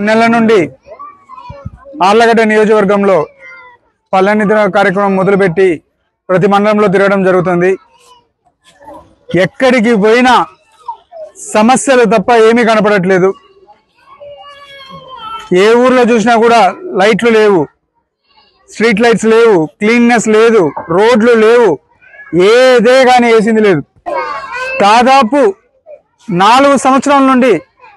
నెలల నుండి ఆర్లగడ్డ నియోజకవర్గంలో పల్లెనిద్ర కార్యక్రమం మొదలుపెట్టి ప్రతి మండలంలో తిరగడం జరుగుతుంది ఎక్కడికి పోయినా సమస్యలు తప్ప ఏమీ కనపడట్లేదు ఏ ఊర్లో చూసినా కూడా లైట్లు లేవు స్ట్రీట్ లైట్స్ లేవు క్లీన్నెస్ లేదు రోడ్లు లేవు ఏదే కానీ వేసింది లేదు దాదాపు నాలుగు సంవత్సరాల నుండి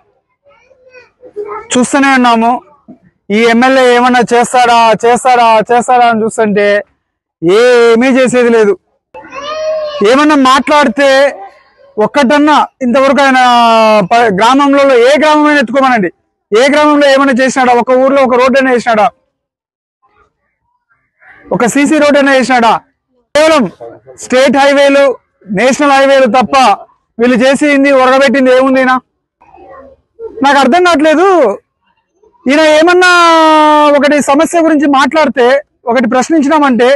చూస్తూనే ఉన్నాము ఈ ఎమ్మెల్యే ఏమన్నా చేస్తాడా చేస్తాడా చేస్తాడా అని చూస్తుంటే ఏమీ చేసేది లేదు ఏమన్నా మాట్లాడితే ఒక్కటన్నా ఇంతవరకు ఆయన ప- గ్రామంలో ఏ గ్రామమైనా ఎత్తుకోమనండి ఏ గ్రామంలో ఏమైనా చేసినాడా ఒక ఊర్లో ఒక రోడ్ అయినా వేసినాడా ఒక సీసీ రోడ్ అయినా వేసినాడా కేవలం స్టేట్ హైవేలు నేషనల్ హైవేలు తప్ప వీళ్ళు చేసింది ఒరగబెట్టింది ఏముంది ఈయన నాకు అర్థం కావట్లేదు ఈయన ఏమన్నా ఒకటి సమస్య గురించి మాట్లాడితే ఒకటి ప్రశ్నించినామంటే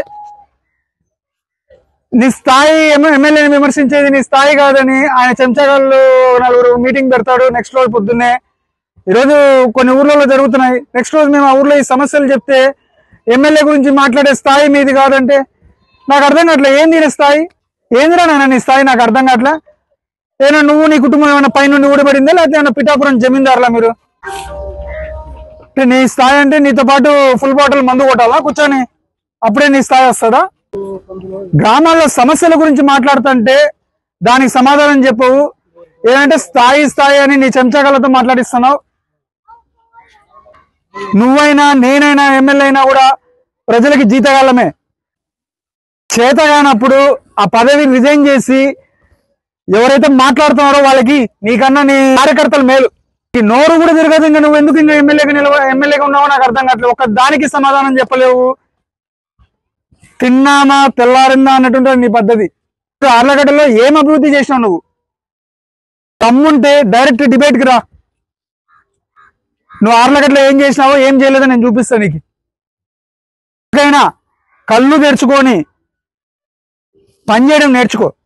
నీ స్థాయి ఎమ్మె- ఎమ్మెల్యేని విమర్శించేది నీ స్థాయి కాదని ఆయన చెంచగాళ్ళు నలుగురు మీటింగ్ పెడతాడు నెక్స్ట్ రోజు పొద్దున్నే ఈరోజు కొన్ని ఊర్లలో జరుగుతున్నాయి నెక్స్ట్ రోజు మేము ఆ ఊర్లో ఈ సమస్యలు చెప్తే ఎమ్మెల్యే గురించి మాట్లాడే స్థాయి మీది కాదంటే నాకు అర్థం కావట్లే ఏంది నీ స్థాయి ఏందిరా నాయన నీ స్థాయి నాకు అర్థం కావట్లే ఏమైనా నువ్వు నీ కుటుంబం ఏమైనా పైనుండి ఊడబడిందా లేకపోతే ఏమైనా పిఠాపురం జమీందారులా మీరు అంటే నీ స్థాయి అంటే నీతో పాటు ఫుల్ బాటిల్ మందు కొట్టాలా కూర్చొని అప్పుడే నీ స్థాయి వస్తుందా గ్రామాల్లో సమస్యల గురించి మాట్లాడుతుంటే దానికి సమాధానం చెప్పవు ఏంటంటే స్థాయి స్థాయి అని నీ చెంచాగాలతో మాట్లాడిస్తున్నావు నువ్వైనా నేనైనా ఎమ్మెల్యే అయినా కూడా ప్రజలకి జీతగాలమే చేతగానప్పుడు ఆ పదవిని రిజైన్ చేసి ఎవరైతే మాట్లాడుతున్నారో వాళ్ళకి నీకన్నా నీ కార్యకర్తలు మేలు ఈ నోరు కూడా తిరగదు ఇంకా నువ్వు ఎందుకు ఇంకా ఎమ్మెల్యేగా నిలవ ఎమ్మెల్యేగా ఉన్నావో నాకు అర్థం కావట్లేదు ఒక దానికి సమాధానం చెప్పలేవు తిన్నామా తెల్లారిందా అన్నటువంటి నీ పద్ధతి ఆర్లగడ్డలో ఏం అభివృద్ధి చేసినావు నువ్వు తమ్ముంటే డైరెక్ట్ డిబేట్ కి రా నువ్వు ఆర్లగడ్డలో ఏం చేసినావో ఏం చేయలేదో నేను చూపిస్తాను నీకు ఎక్కడైనా కళ్ళు తెరుచుకొని పని చేయడం నేర్చుకో